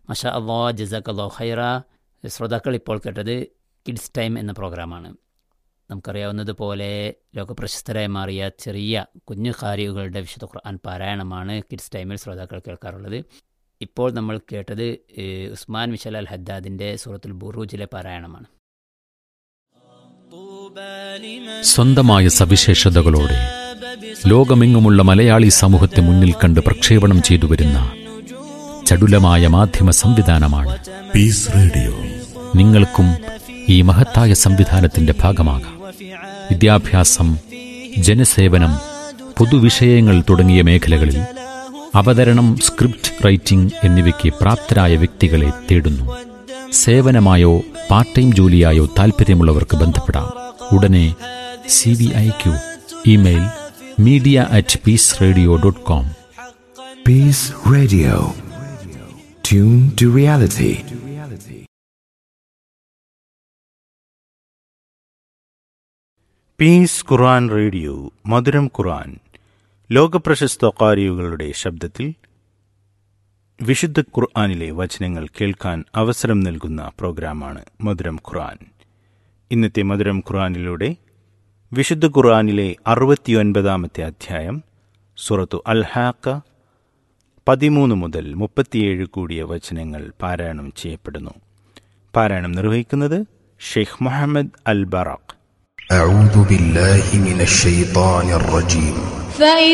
മഷാ അള്ളാ ജസാഖ് അള്ളാഹു ഹൈറ ശ്രോതാക്കൾ ഇപ്പോൾ കേട്ടത് കിഡ്സ് ടൈം എന്ന പ്രോഗ്രാമാണ് നമുക്കറിയാവുന്നതുപോലെ ലോകപ്രശസ്തരായി മാറിയ ചെറിയ കുഞ്ഞു ഖാരികളുടെ വിശുദ്ധ ഖുർആൻ പാരായണമാണ് കിഡ്സ് ടൈമിൽ ശ്രോതാക്കൾ കേൾക്കാറുള്ളത് ഇപ്പോൾ നമ്മൾ കേട്ടത് ഏഹ്, ഉസ്മാൻ മിഷൽ അൽ ഹദ്ദാദിൻ്റെ സൂറത്തുൽ ബുറൂജിലെ പാരായണമാണ് സ്വന്തമായ സവിശേഷതകളോടെ ലോകമെങ്ങുമുള്ള മലയാളി സമൂഹത്തെ മുന്നിൽ കണ്ട് പ്രക്ഷേപണം ചെയ്തു വരുന്ന ചടുലമായ മാധ്യമ സംവിധാനമാണ് പീസ് റേഡിയോ നിങ്ങൾക്കും ഈ മഹത്തായ സംവിധാനത്തിന്റെ ഭാഗമാകാം വിദ്യാഭ്യാസം ജനസേവനം പൊതുവിഷയങ്ങൾ തുടങ്ങിയ മേഖലകളിൽ അവതരണം സ്ക്രിപ്റ്റ് റൈറ്റിംഗ് എന്നിവയ്ക്ക് പ്രാപ്തരായ വ്യക്തികളെ തേടുന്നു സേവനമായോ പാർട്ട് ടൈം ജോലിയായോ താൽപ്പര്യമുള്ളവർക്ക് ബന്ധപ്പെടാം ഉടനെ C V I Q email media at peace radio dot com peace radio tune to reality peace Quran radio മധുരം ഖുർആൻ ലോകപ്രശസ്ത കാരിയുകളുടെ ശബ്ദത്തിൽ വിശുദ്ധ ഖുർആനിലെ വചനങ്ങൾ കേൾക്കാൻ അവസരം നൽകുന്ന പ്രോഗ്രാമാണ് മധുരം ഖുർആൻ ഇന്നത്തെ മധുരം ഖുർആനിലൂടെ വിശുദ്ധ ഖുർആനിലെ അറുപത്തിയൊൻപതാമത്തെ അധ്യായം സുറത്തു അൽഹാക്ക പതിമൂന്ന് മുതൽ മുപ്പത്തിയേഴ് കൂടിയ വചനങ്ങൾ പാരായണം ചെയ്യപ്പെടുന്നു പാരായണം നിർവഹിക്കുന്നത് ഷെയ്ഖ് മുഹമ്മദ് അൽ ബറാഖ് أعوذ بالله من الشيطان الرجيم فإذا